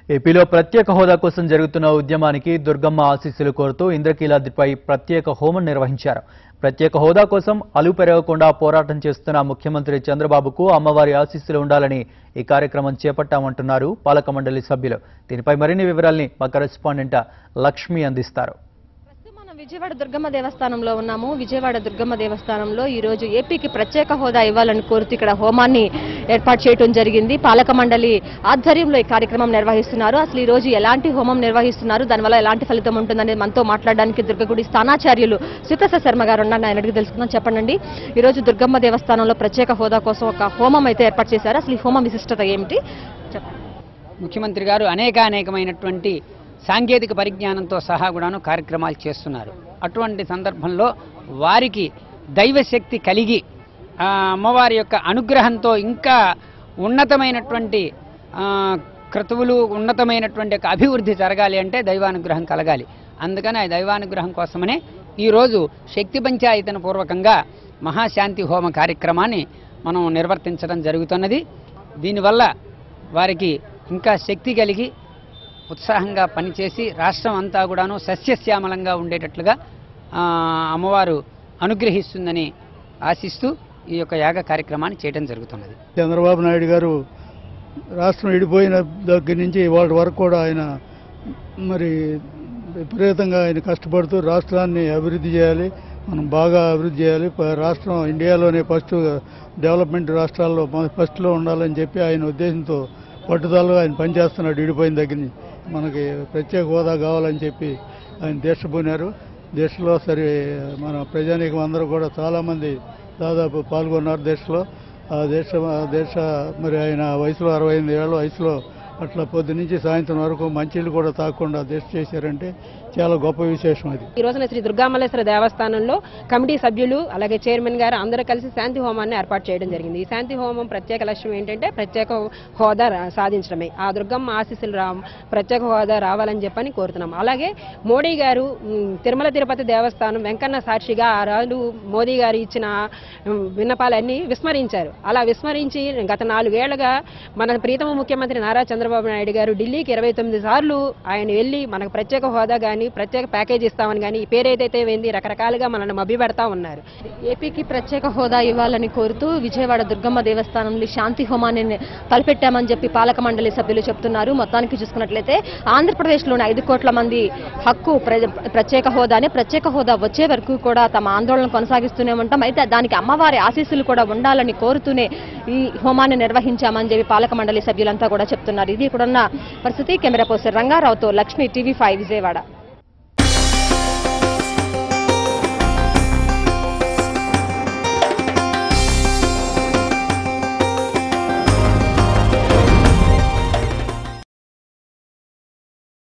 ఏపీలో ప్రత్యేక హోదా కోసం జరుగుతున్న ఉద్యమానికి దుర్గమ్మ ఆశీస్సులు కోరుతూ ఇంద్రకీలాద్రిపై ప్రత్యేక హోమం నిర్వహించారు ప్రత్యేక హోదా కోసం అలు పెరగకుండా పోరాటం చేస్తున్న ముఖ్యమంత్రి చంద్రబాబుకు అమ్మవారి ఆశీస్సులు ఉండాలని ఈ కార్యక్రమం చేపట్టామంటున్నారు పాలక మండలి సభ్యులు దీనిపై మరిన్ని వివరాల్ని మా కరెస్పాండెంట్ లక్ష్మి అందిస్తారు ప్రస్తుతం మనం విజయవాడ దుర్గమ్మ దేవస్థానంలో ఉన్నాము విజయవాడ దుర్గమ్మ దేవస్థానంలో ఈ రోజు ఏపీకి ప్రత్యేక హోదా ఇవ్వాలని కోరుతూ ఇక్కడ హోమాన్ని ఏర్పాటు చేయడం జరిగింది పాలక మండలి ఆధ్వర్యంలో ఈ కార్యక్రమం నిర్వహిస్తున్నారు అసలు ఈ రోజు ఎలాంటి హోమం నిర్వహిస్తున్నారు దానివల్ల ఎలాంటి ఫలితం ఉంటుందనేది మనతో మాట్లాడడానికి దుర్గగుడి స్థానాచార్యులు శ్రీప్రసాద్ శర్మ గారు ఉన్నారు ఆయన అడిగి తెలుసుకుందాం చెప్పండి ఈ రోజు దుర్గమ్మ దేవస్థానంలో ప్రత్యేక హోదా కోసం ఒక హోమం అయితే ఏర్పాటు చేశారు అసలు ఈ హోమం విశిష్టత ఏమిటి చెప్పండి ముఖ్యమంత్రి గారు అనేక అనేకమైనటువంటి సాంకేతిక పరిజ్ఞానంతో సహా కూడాను కార్యక్రమాలు చేస్తున్నారు అటువంటి సందర్భంలో వారికి దైవశక్తి కలిగి ఆ, అమ్మవారి యొక్క అనుగ్రహంతో ఇంకా ఉన్నతమైనటువంటి ఆ, క్రతువులు ఉన్నతమైనటువంటి యొక్క అభివృద్ధి జరగాలి అంటే దైవానుగ్రహం కలగాలి అందుకని ఆ దైవానుగ్రహం కోసమనే ఈరోజు శక్తి పంచాయతన పూర్వకంగా మహాశాంతి హోమ కార్యక్రమాన్ని మనం నిర్వర్తించడం జరుగుతున్నది దీనివల్ల వారికి ఇంకా శక్తి కలిగి ఉత్సాహంగా పనిచేసి రాష్ట్రం అంతా కూడాను సస్యశ్యామలంగా ఉండేటట్లుగా ఆ, అమ్మవారు అనుగ్రహిస్తుందని ఆశిస్తూ ఈ యొక్క యాగ కార్యక్రమాన్ని చేయడం జరుగుతున్నది చంద్రబాబు నాయుడు గారు రాష్ట్రం విడిపోయిన దగ్గర నుంచి వాళ్ళ వరకు కూడా ఆయన మరి విపరీతంగా ఆయన కష్టపడుతూ రాష్ట్రాన్ని అభివృద్ధి చేయాలి మనం బాగా అభివృద్ధి చేయాలి ప- రాష్ట్రం ఇండియాలోనే ఫస్ట్ డెవలప్మెంట్ రాష్ట్రాల్లో మన ఫస్ట్లో ఉండాలని చెప్పి ఆయన ఉద్దేశంతో పట్టుదలలో ఆయన పనిచేస్తున్నాడు విడిపోయిన దగ్గర నుంచి మనకి ప్రత్యేక హోదా కావాలని చెప్పి ఆయన దీక్షపోయినారు దీక్షలో సరే మన ప్రజానీకం అందరూ కూడా చాలామంది దాదాపు పాల్గొన్నారు దీక్షలో ఆ దేశ ఆ దేశ మరి ఆయన వయసులో అరవై ఎనిమిది ఏళ్ళ వయసులో అట్లా పొద్దు నుంచి సాయంత్రం వరకు మంచిళ్ళు కూడా తాగకుండా దీక్ష చేశారంటే చాలా గొప్ప విశేషం అది ఈ రోజున శ్రీ దుర్గామల్లేశ్వర దేవస్థానంలో కమిటీ సభ్యులు అలాగే చైర్మన్ గారు అందరూ కలిసి శాంతి హోమాన్ని ఏర్పాటు చేయడం జరిగింది ఈ శాంతి హోమం ప్రత్యేక లక్ష్యం ఏంటంటే ప్రత్యేక హోదా రా- సాధించడమే ఆ దుర్గమ్మ ఆశీస్సులు రా ప్రత్యేక హోదా రావాలని చెప్పని కోరుతున్నాం అలాగే మోడీ గారు ఉమ్, తిరుమల తిరుపతి దేవస్థానం వెంకన్న సాక్షిగా ఆ రాజు మోదీ గారు ఇచ్చిన ఉమ్, విన్నపాలన్నీ విస్మరించారు అలా విస్మరించి గత నాలుగేళ్లుగా మన ప్రీతమ ముఖ్యమంత్రి నారా చంద్రబాబు నాయుడు గారు ఢిల్లీకి ఇరవై తొమ్మిది సార్లు ఆయన వెళ్ళి మనకు ప్రత్యేక హోదా కానీ ప్రత్యేక ప్యాకేజ్ ఇస్తామని కానీ ఈ పేరు ఏదైతే ఏంది రకరకాలుగా మనల్ని మభ్యపెడతా ఉన్నారు ఏపీకి ప్రత్యేక హోదా ఇవ్వాలని కోరుతూ విజయవాడ దుర్గమ్మ దేవస్థానంలో శాంతి హోమాన్ని ని- తలపెట్టామని చెప్పి పాలక మండలి సభ్యులు చెప్తున్నారు మొత్తానికి చూసుకున్నట్లయితే ఆంధ్రప్రదేశ్లోని ఐదు కోట్ల మంది హక్కు ప్ర- ప్రత్యేక హోదాని ప్రత్యేక హోదా వచ్చే వరకు కూడా తమ ఆందోళన కొనసాగిస్తూనే ఉంటాం అయితే దానికి అమ్మవారి ఆశీస్సులు కూడా ఉండాలని కోరుతూనే ఈ హోమాన్ని నిర్వహించామని చెప్పి పాలక మండలి సభ్యులంతా కూడా చెప్తున్నారు ఇది ఇక్కడున్న పరిస్థితి కెమెరా పర్సన్ రంగారావుతో లక్ష్మి టీవీ ఫైవ్ విజయవాడ